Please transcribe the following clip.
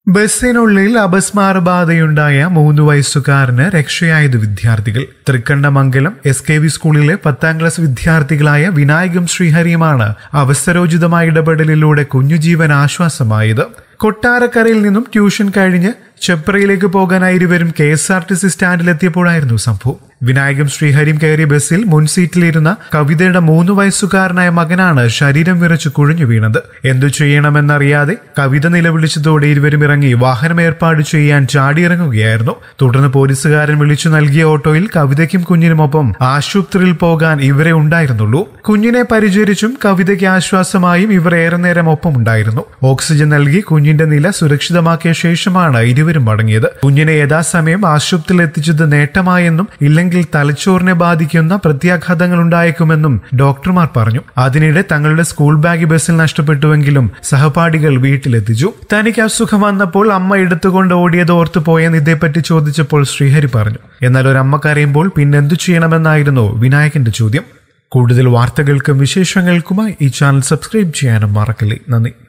ബസ്സിനുള്ളിൽ അപസ്മാരബാധയുണ്ടായ മൂന്ന് വയസ്സുകാരന് രക്ഷയായത് വിദ്യാർത്ഥികൾ തൃക്കണ്ടമംഗലം S K V സ്കൂളിലെ പത്താം ക്ലാസ് വിദ്യാർത്ഥികളായ വിനായകം ശ്രീഹരിയുമാണ് അവസരോചിതമായ ഇടപെടലിലൂടെ കുഞ്ഞുജീവൻ ആശ്വാസമായത് കൊട്ടാരക്കരയിൽ നിന്നും ട്യൂഷൻ കഴിഞ്ഞ് ചെപ്രയിലേക്ക് പോകാനായി ഇരുവരും K S R T C സ്റ്റാൻഡിലെത്തിയപ്പോഴായിരുന്നു സംഭവം വിനായകം ശ്രീഹരിയും കയറിയ ബസ്സിൽ മുൻ സീറ്റിലിരുന്ന കവിതയുടെ മൂന്ന് വയസ്സുകാരനായ മകനാണ് ശരീരം വിറച്ച് കുഴഞ്ഞു വീണത് എന്തു ചെയ്യണമെന്നറിയാതെ കവിത നിലവിളിച്ചതോടെ ഇരുവരും ഇറങ്ങി വാഹനം ഏർപ്പാട് ചെയ്യാൻ ചാടിയിറങ്ങുകയായിരുന്നു തുടർന്ന് പോലീസുകാരൻ വിളിച്ചു നൽകിയ ഓട്ടോയിൽ കവിതയ്ക്കും കുഞ്ഞിനുമൊപ്പം ആശുപത്രിയിൽ പോകാൻ ഇവരെ ഉണ്ടായിരുന്നുള്ളൂ കുഞ്ഞിനെ പരിചരിച്ചും കവിതയ്ക്ക് ആശ്വാസമായും ഇവർ ഏറെ നേരം ഒപ്പം ഉണ്ടായിരുന്നു ഓക്സിജൻ നൽകി കുഞ്ഞിന്റെ നില സുരക്ഷിതമാക്കിയ ശേഷമാണ് ഇരുവരും മടങ്ങിയത് കുഞ്ഞിനെ യഥാസമയം ആശുപത്രിയിൽ എത്തിച്ചത് നേട്ടമായെന്നും ഇല്ലെങ്കിൽ തലച്ചോറിനെ ബാധിക്കുന്ന പ്രത്യാഘാതങ്ങൾ ഉണ്ടായേക്കുമെന്നും ഡോക്ടർമാർ പറഞ്ഞു അതിനിടെ തങ്ങളുടെ സ്കൂൾ ബാഗ് ബസ്സിൽ നഷ്ടപ്പെട്ടുവെങ്കിലും സഹപാഠികൾ വീട്ടിലെത്തിച്ചു തനിക്ക് അസുഖം വന്നപ്പോൾ അമ്മ എടുത്തുകൊണ്ട് ഓടിയത് ഓർത്തു പോയെന്ന് ഇതേപ്പറ്റി ചോദിച്ചപ്പോൾ ശ്രീഹരി പറഞ്ഞു എന്നാൽ ഒരമ്മ കരയുമ്പോൾ പിന്നെന്തു ചെയ്യണമെന്നായിരുന്നു വിനായകന്റെ ചോദ്യം കൂടുതൽ വാർത്തകൾക്കും വിശേഷങ്ങൾക്കുമായി ഈ ചാനൽ സബ്സ്ക്രൈബ് ചെയ്യാനും മറക്കല്ലേ നന്ദി